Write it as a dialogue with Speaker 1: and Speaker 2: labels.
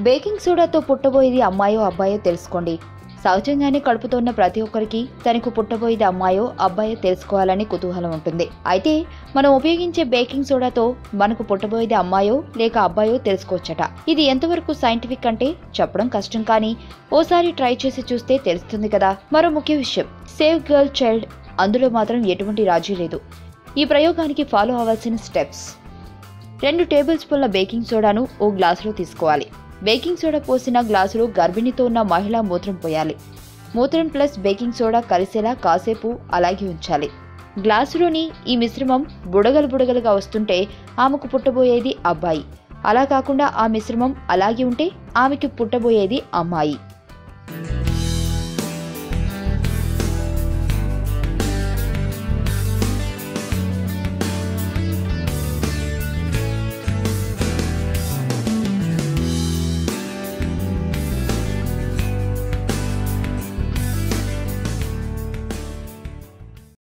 Speaker 1: baking సోడాతో పుట్టబోయేది అమ్మాయో అబ్బాయో తెలుసుకోండి సహజంగానే కడుపుతోన్న ప్రతి ఒక్కరికి తనకు పుట్టబోయేది అమ్మాయో అబ్బాయో తెలుసుకోవాలని కుతూహలం ఉంటుంది అయితే మనం ఉపయోగించే బేకింగ్ సోడాతో మనకు పుట్టబోయేది అమ్మాయో లేక అబ్బాయో తెలుసుకోవచ్చట ఇది ఎంతవరకు సైంటిఫిక్ అంటే చెప్పడం కష్టం కానీ ఓసారి ట్రై చేసి చూస్తే తెలుస్తుంది కదా మరో ముఖ్య విషయం సేవ్ గర్ల్ చైల్డ్ అందులో మాత్రం ఎటువంటి రాజీ లేదు ఈ ప్రయోగానికి ఫాలో అవ్వాల్సిన స్టెప్స్ రెండు టేబుల్ స్పూన్ల బేకింగ్ సోడాను ఓ గ్లాసులో తీసుకోవాలి బేకింగ్ సోడా పోసిన గ్లాసులో గర్భిణితో ఉన్న మహిళ మూత్రం పోయాలి మూత్రం ప్లస్ బేకింగ్ సోడా కలిసేలా కాసేపు అలాగే ఉంచాలి గ్లాసులోని ఈ మిశ్రమం బుడగలు బుడగలుగా వస్తుంటే ఆమెకు పుట్టబోయేది అబ్బాయి అలా కాకుండా ఆ మిశ్రమం అలాగే ఉంటే ఆమెకి పుట్టబోయేది అమ్మాయి